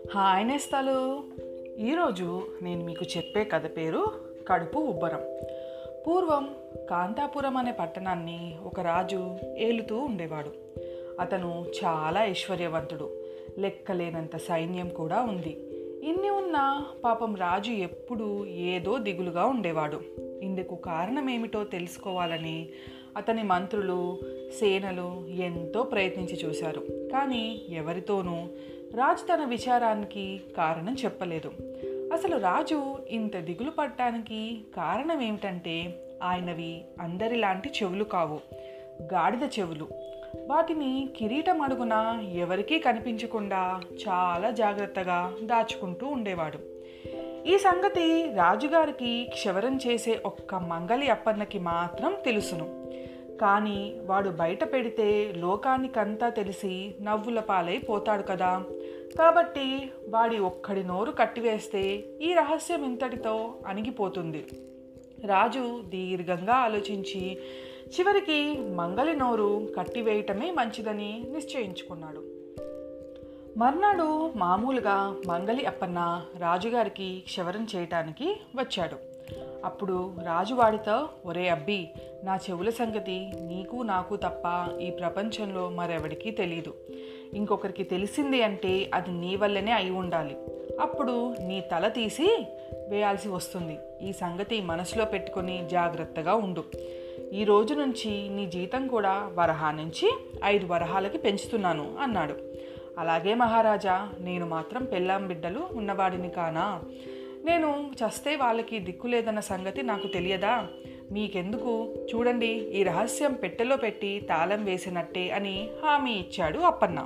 hi నేస్తాలు ఈరోజు నేను మీకు చెప్పే కథ పేరు కడుపు ఉబ్బరం పూర్వం కాంతాపురం అనే పట్టణాన్ని ఒక రాజు ఏలుతూ ఉండేవాడు అతను చాలా ఐశ్వర్యవంతుడు లెక్కలేనంత సైన్యం కూడా ఉంది ఇన్ని ఉన్నా పాపం రాజు ఎప్పుడూ ఏదో దిగులుగా ఉండేవాడు ఇందుకు కారణం ఏమిటో తెలుసుకోవాలని అతని మంత్రులు సేనలు ఎంతో ప్రయత్నించి చూశారు కానీ ఎవరితోనూ రాజు తన విచారానికి కారణం చెప్పలేదు అసలు రాజు ఇంత దిగులు పడటానికి కారణం ఏమిటంటే ఆయనవి అందరిలాంటి చెవులు కావు గాడిద చెవులు వాటిని కిరీటం అడుగున ఎవరికీ కనిపించకుండా చాలా జాగ్రత్తగా దాచుకుంటూ ఉండేవాడు ఈ సంగతి రాజుగారికి క్షవరం చేసే ఒక్క మంగలి అప్పన్నకి మాత్రం తెలుసును కానీ వాడు బయట పెడితే లోకానికంతా తెలిసి నవ్వుల పాలై పోతాడు కదా కాబట్టి వాడి ఒక్కడి నోరు కట్టివేస్తే ఈ రహస్యం ఇంతటితో అణిగిపోతుంది రాజు దీర్ఘంగా ఆలోచించి చివరికి మంగలి నోరు కట్టివేయటమే మంచిదని నిశ్చయించుకున్నాడు మర్నాడు మామూలుగా మంగలి అప్పన్న రాజుగారికి క్షవరం చేయటానికి వచ్చాడు అప్పుడు రాజువాడితో ఒరే అబ్బి నా చెవుల సంగతి నీకు నాకు తప్ప ఈ ప్రపంచంలో మరెవడికి తెలియదు ఇంకొకరికి తెలిసింది అంటే అది నీ వల్లనే అయి ఉండాలి అప్పుడు నీ తల తీసి వేయాల్సి వస్తుంది ఈ సంగతి మనసులో పెట్టుకొని జాగ్రత్తగా ఉండు ఈ రోజు నుంచి నీ జీతం కూడా వరహా నుంచి ఐదు వరహాలకి పెంచుతున్నాను అన్నాడు అలాగే మహారాజా నేను మాత్రం పెళ్ళాం బిడ్డలు ఉన్నవాడిని కానా నేను చస్తే వాళ్ళకి దిక్కు లేదన్న సంగతి నాకు తెలియదా మీకెందుకు చూడండి ఈ రహస్యం పెట్టెలో పెట్టి తాళం వేసినట్టే అని హామీ ఇచ్చాడు అప్పన్న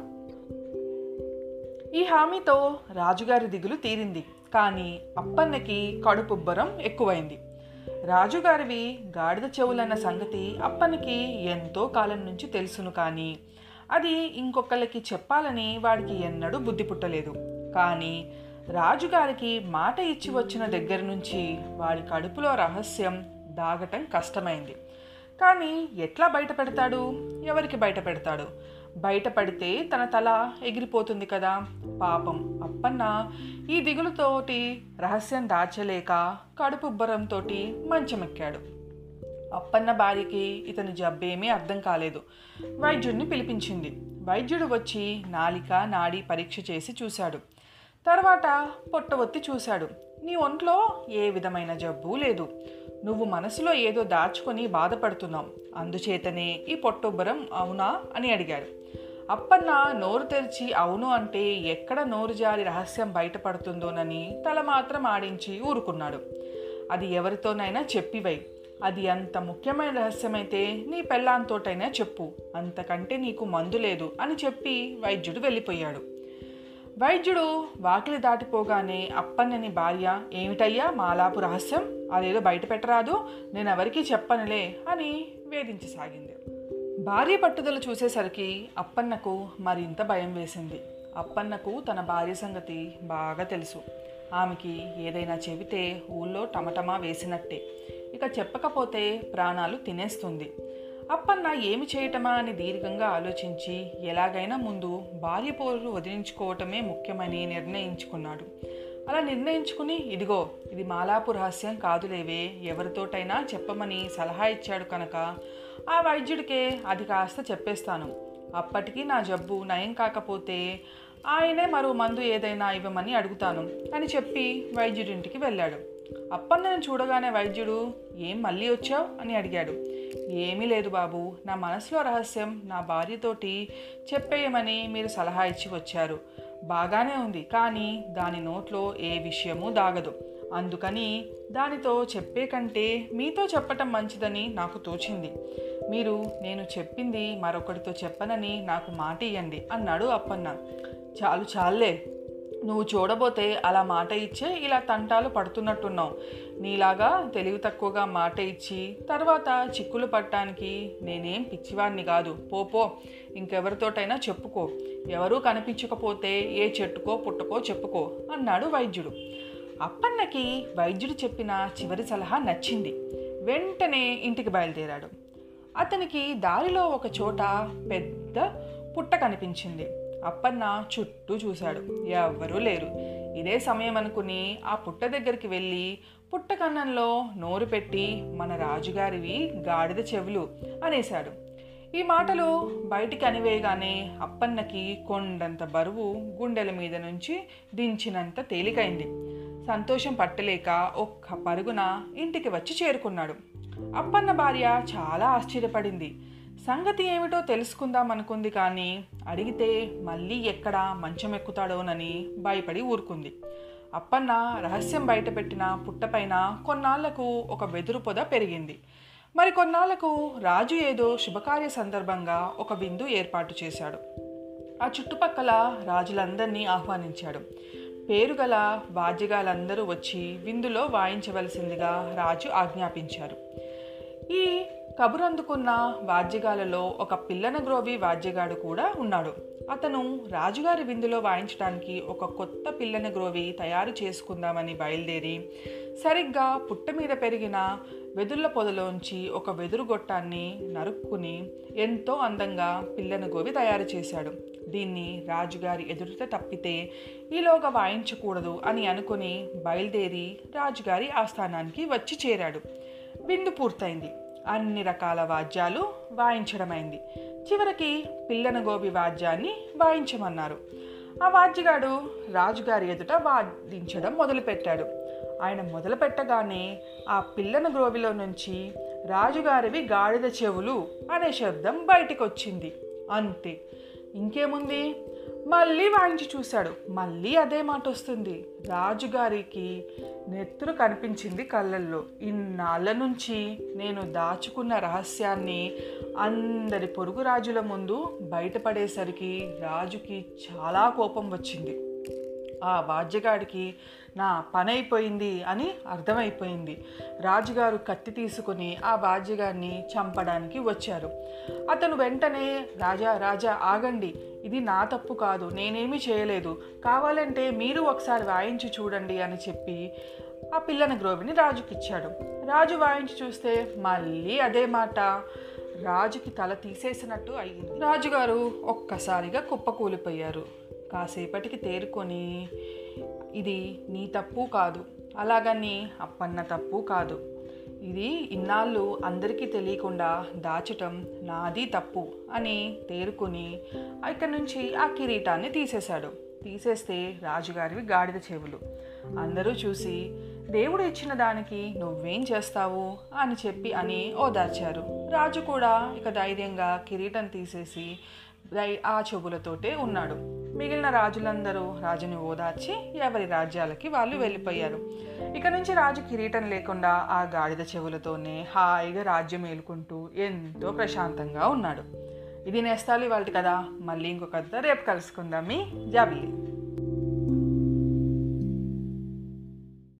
ఈ హామీతో రాజుగారి దిగులు తీరింది కానీ అప్పన్నకి కడుపుబ్బరం ఎక్కువైంది రాజుగారివి గాడిద చెవులన్న సంగతి అప్పనికి ఎంతో కాలం నుంచి తెలుసును కానీ అది ఇంకొకళ్ళకి చెప్పాలని వాడికి ఎన్నడూ బుద్ధి పుట్టలేదు కానీ రాజుగారికి మాట ఇచ్చి వచ్చిన దగ్గర నుంచి వాడి కడుపులో రహస్యం దాగటం కష్టమైంది కానీ ఎట్లా బయట పెడతాడు ఎవరికి బయట పెడతాడు బయట పడితే తన తల ఎగిరిపోతుంది కదా పాపం అప్పన్న ఈ దిగులుతోటి రహస్యం దాచలేక కడుపుబ్బరంతో మంచమెక్కాడు అప్పన్న భార్యకి ఇతని జబ్బేమీ అర్థం కాలేదు వైద్యుడిని పిలిపించింది వైద్యుడు వచ్చి నాలిక నాడి పరీక్ష చేసి చూశాడు తర్వాత పొట్ట ఒత్తి చూశాడు నీ ఒంట్లో ఏ విధమైన జబ్బు లేదు నువ్వు మనసులో ఏదో దాచుకొని బాధపడుతున్నావు అందుచేతనే ఈ పొట్టొబ్బరం అవునా అని అడిగాడు అప్పన్న నోరు తెరిచి అవును అంటే ఎక్కడ నోరు జారి రహస్యం బయటపడుతుందోనని తల మాత్రం ఆడించి ఊరుకున్నాడు అది ఎవరితోనైనా చెప్పివై అది అంత ముఖ్యమైన రహస్యమైతే నీ పెళ్ళాంతోటైనా చెప్పు అంతకంటే నీకు మందు లేదు అని చెప్పి వైద్యుడు వెళ్ళిపోయాడు వైద్యుడు వాకిలి దాటిపోగానే అప్పన్నని భార్య ఏమిటయ్యా మాలాపు రహస్యం అదేదో బయట పెట్టరాదు నేను ఎవరికీ చెప్పనులే అని వేధించసాగింది భార్య పట్టుదల చూసేసరికి అప్పన్నకు మరింత భయం వేసింది అప్పన్నకు తన భార్య సంగతి బాగా తెలుసు ఆమెకి ఏదైనా చెబితే ఊళ్ళో టమటమా వేసినట్టే ఇక చెప్పకపోతే ప్రాణాలు తినేస్తుంది అప్పన్న ఏమి చేయటమా అని దీర్ఘంగా ఆలోచించి ఎలాగైనా ముందు భార్య పోరు వదిలించుకోవటమే ముఖ్యమని నిర్ణయించుకున్నాడు అలా నిర్ణయించుకుని ఇదిగో ఇది మాలాపు రహస్యం కాదులేవే ఎవరితోటైనా చెప్పమని సలహా ఇచ్చాడు కనుక ఆ వైద్యుడికే అది కాస్త చెప్పేస్తాను అప్పటికి నా జబ్బు నయం కాకపోతే ఆయనే మరో మందు ఏదైనా ఇవ్వమని అడుగుతాను అని చెప్పి వైద్యుడింటికి వెళ్ళాడు అప్పన్నను చూడగానే వైద్యుడు ఏం మళ్ళీ వచ్చావు అని అడిగాడు ఏమీ లేదు బాబు నా మనసులో రహస్యం నా భార్యతోటి చెప్పేయమని మీరు సలహా ఇచ్చి వచ్చారు బాగానే ఉంది కానీ దాని నోట్లో ఏ విషయమూ దాగదు అందుకని దానితో చెప్పే కంటే మీతో చెప్పటం మంచిదని నాకు తోచింది మీరు నేను చెప్పింది మరొకరితో చెప్పనని నాకు మాట ఇయ్యండి అన్నాడు అప్పన్న చాలు చాలే నువ్వు చూడబోతే అలా మాట ఇచ్చే ఇలా తంటాలు పడుతున్నట్టున్నావు నీలాగా తెలివి తక్కువగా మాట ఇచ్చి తర్వాత చిక్కులు పట్టడానికి నేనేం పిచ్చివాడిని కాదు పోపో ఇంకెవరితోటైనా చెప్పుకో ఎవరూ కనిపించకపోతే ఏ చెట్టుకో పుట్టకో చెప్పుకో అన్నాడు వైద్యుడు అప్పన్నకి వైద్యుడు చెప్పిన చివరి సలహా నచ్చింది వెంటనే ఇంటికి బయలుదేరాడు అతనికి దారిలో ఒక చోట పెద్ద పుట్ట కనిపించింది అప్పన్న చుట్టూ చూశాడు ఎవ్వరూ లేరు ఇదే సమయం అనుకుని ఆ పుట్ట దగ్గరికి వెళ్ళి పుట్ట కన్నంలో నోరు పెట్టి మన రాజుగారివి గాడిద చెవులు అనేశాడు ఈ మాటలు బయటికి అనివేయగానే అప్పన్నకి కొండంత బరువు గుండెల మీద నుంచి దించినంత తేలికైంది సంతోషం పట్టలేక ఒక్క పరుగున ఇంటికి వచ్చి చేరుకున్నాడు అప్పన్న భార్య చాలా ఆశ్చర్యపడింది సంగతి ఏమిటో తెలుసుకుందాం అనుకుంది కానీ అడిగితే మళ్ళీ ఎక్కడ మంచం ఎక్కుతాడోనని భయపడి ఊరుకుంది అప్పన్న రహస్యం బయటపెట్టిన పుట్టపైన కొన్నాళ్లకు ఒక వెదురు పొద పెరిగింది మరి కొన్నాళ్లకు రాజు ఏదో శుభకార్య సందర్భంగా ఒక విందు ఏర్పాటు చేశాడు ఆ చుట్టుపక్కల రాజులందరినీ ఆహ్వానించాడు పేరుగల వాద్యగాలందరూ వచ్చి విందులో వాయించవలసిందిగా రాజు ఆజ్ఞాపించారు ఈ కబురు అందుకున్న వాద్యగాలలో ఒక పిల్లన గ్రోవి వాద్యగాడు కూడా ఉన్నాడు అతను రాజుగారి విందులో వాయించడానికి ఒక కొత్త పిల్లన గ్రోవి తయారు చేసుకుందామని బయలుదేరి సరిగ్గా పుట్ట మీద పెరిగిన వెదుర్ల పొదలోంచి ఒక వెదురు గొట్టాన్ని నరుక్కుని ఎంతో అందంగా పిల్లన గోవి తయారు చేశాడు దీన్ని రాజుగారి ఎదురుట తప్పితే ఈలోగా వాయించకూడదు అని అనుకుని బయలుదేరి రాజుగారి ఆస్థానానికి వచ్చి చేరాడు విందు పూర్తయింది అన్ని రకాల వాద్యాలు వాయించడమైంది చివరికి పిల్లన గోబి వాద్యాన్ని వాయించమన్నారు ఆ వాద్యగాడు రాజుగారి ఎదుట వాదించడం మొదలుపెట్టాడు ఆయన మొదలు పెట్టగానే ఆ పిల్లన గ్రోవిలో నుంచి రాజుగారివి గాడిద చెవులు అనే శబ్దం బయటికి వచ్చింది అంతే ఇంకేముంది మళ్ళీ వాయించి చూశాడు మళ్ళీ అదే మాట వస్తుంది రాజుగారికి నెత్తురు కనిపించింది కళ్ళల్లో ఇన్నాళ్ళ నుంచి నేను దాచుకున్న రహస్యాన్ని అందరి పొరుగు రాజుల ముందు బయటపడేసరికి రాజుకి చాలా కోపం వచ్చింది ఆ వాద్యగాడికి నా పని అయిపోయింది అని అర్థమైపోయింది రాజుగారు కత్తి తీసుకుని ఆ వాద్యగాడిని చంపడానికి వచ్చారు అతను వెంటనే రాజా రాజా ఆగండి ఇది నా తప్పు కాదు నేనేమీ చేయలేదు కావాలంటే మీరు ఒకసారి వాయించి చూడండి అని చెప్పి ఆ పిల్లన గ్రోవిని రాజుకిచ్చాడు రాజు వాయించి చూస్తే మళ్ళీ అదే మాట రాజుకి తల తీసేసినట్టు అయ్యింది రాజుగారు ఒక్కసారిగా కుప్పకూలిపోయారు కాసేపటికి తేరుకొని ఇది నీ తప్పు కాదు అలాగని అప్పన్న తప్పు కాదు ఇది ఇన్నాళ్ళు అందరికీ తెలియకుండా దాచటం నాది తప్పు అని తేరుకొని ఇక్కడి నుంచి ఆ కిరీటాన్ని తీసేశాడు తీసేస్తే రాజుగారివి గాడిద చెవులు అందరూ చూసి దేవుడు ఇచ్చిన దానికి నువ్వేం చేస్తావు అని చెప్పి అని ఓదార్చారు రాజు కూడా ఇక ధైర్యంగా కిరీటం తీసేసి దై- ఆ చెవులతోటే ఉన్నాడు మిగిలిన రాజులందరూ రాజుని ఓదార్చి ఎవరి రాజ్యాలకి వాళ్ళు వెళ్ళిపోయారు ఇక నుంచి రాజు కిరీటం లేకుండా ఆ గాడిద చెవులతోనే హాయిగా రాజ్యం ఏలుకుంటూ ఎంతో ప్రశాంతంగా ఉన్నాడు ఇది నేస్తాలు ఇవాళ కదా మళ్ళీ ఇంకొక కథ రేపు కలుసుకుందాం మీ జాబిల్లి